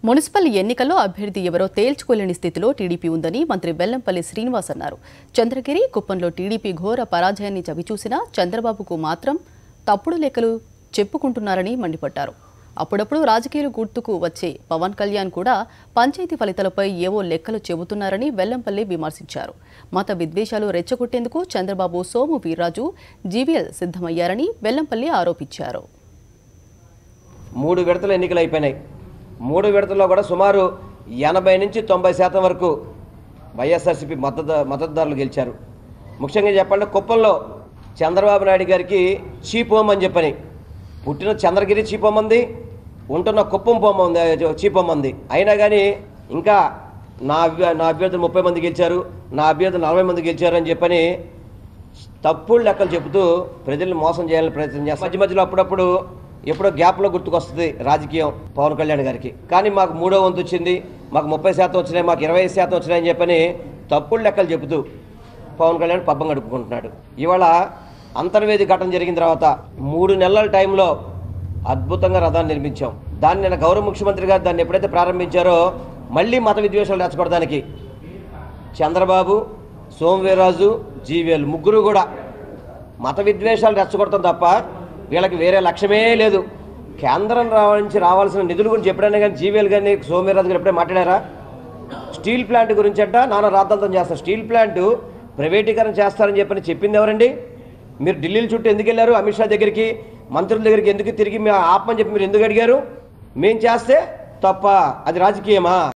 municipal ఎన్నికల్లో అభ్యర్థి ఎవరో తేల్చుకోలేని స్థితిలో టీడీపీ ఉందని మంత్రి వెల్లంపల్లి శ్రీనివాస్ అన్నారు చంద్రగిరి కుప్పంలో టీడీపీ ఘోర పరాజయాన్ని చవిచూసినా చంద్రబాబుకు మాత్రం తప్పుడు లెక్కలు చెప్పుకుంటున్నారని మండిపడ్డారు అప్పుడప్పుడు రాజకీయాలు గుర్తుకు వచ్చే పవన్ కళ్యాణ్ కూడా పంచాయతీ ఫలితాలపై ఏవో లెక్కలు చెబుతున్నారని వెల్లంపల్లి విమర్శించారు మత విద్వేషాలు రెచ్చగొట్టేందుకు చంద్రబాబు సోము వీర్రాజు జీవీఎల్ సిద్ధమయ్యారని వెల్లంపల్లి ఆరోపించారు మూడు విడతలు ఎన్నికలు అయిపోయినాయి మూడు విడతల్లో కూడా సుమారు ఎనభై నుంచి తొంభై శాతం వరకు వైఎస్ఆర్సీపీ మద్దతు మద్దతుదారులు గెలిచారు ముఖ్యంగా చెప్పాలంటే కుప్పంలో చంద్రబాబు నాయుడు గారికి చీపోమ్ అని చెప్పని పుట్టిన చంద్రగిరి చీపోమంది ఉంటున్న కుప్పం పోమంది చీపోమంది అయినా కానీ ఇంకా నా అభ్య నా అభ్యర్థులు ముప్పై మంది గెలిచారు నా అభ్యర్థులు నలభై మంది గెలిచారు అని చెప్పని తప్పుడు లెక్కలు చెబుతూ ప్రజల్ని మోసం చేయాలని ప్రయత్నం చేస్తారు మధ్య మధ్యలో అప్పుడప్పుడు ఎప్పుడో గ్యాప్లో గుర్తుకొస్తుంది రాజకీయం పవన్ కళ్యాణ్ గారికి కానీ మాకు మూడో వంతు వచ్చింది మాకు ముప్పై శాతం వచ్చినాయి మాకు ఇరవై ఐదు శాతం వచ్చినాయని చెప్పని తప్పుడు లెక్కలు చెబుతూ పవన్ కళ్యాణ్ పబ్బం గడుపుకుంటున్నాడు ఇవాళ అంతర్వేది ఘటన జరిగిన తర్వాత మూడు నెలల టైంలో అద్భుతంగా రథాన్ని నిర్మించాం దాన్ని నేను గౌరవ ముఖ్యమంత్రి గారు దాన్ని ఎప్పుడైతే ప్రారంభించారో మళ్ళీ మత విద్వేషాలు రెచ్చగొడడానికి చంద్రబాబు సోమవీర్రాజు జీవీఎల్ ముగ్గురు కూడా మత విద్వేషాలు రెచ్చగొడతాం తప్ప వీళ్ళకి వేరే లక్ష్యమే లేదు కేంద్రం రావ- నుంచి రావాల్సిన నిధుల గురించి ఎప్పుడైనా కానీ జీవీఎల్ కానీ సోమవీర్రాజు గారు ఎప్పుడైనా మాట్లాడారా స్టీల్ ప్లాంట్ గురించి అంట నాన్న రాద్ధాంతం చేస్తారు స్టీల్ ప్లాంట్ ప్రైవేటీకరణ చేస్తారని చెప్పని చెప్పింది ఎవరండి మీరు ఢిల్లీలో చుట్టూ ఎందుకు వెళ్ళారు అమిత్ షా దగ్గరికి మంత్రుల దగ్గరికి ఎందుకు తిరిగి మేము ఆపమని చెప్పి మీరు ఎందుకు అడిగారు మేం చేస్తే తప్ప అది రాజకీయమా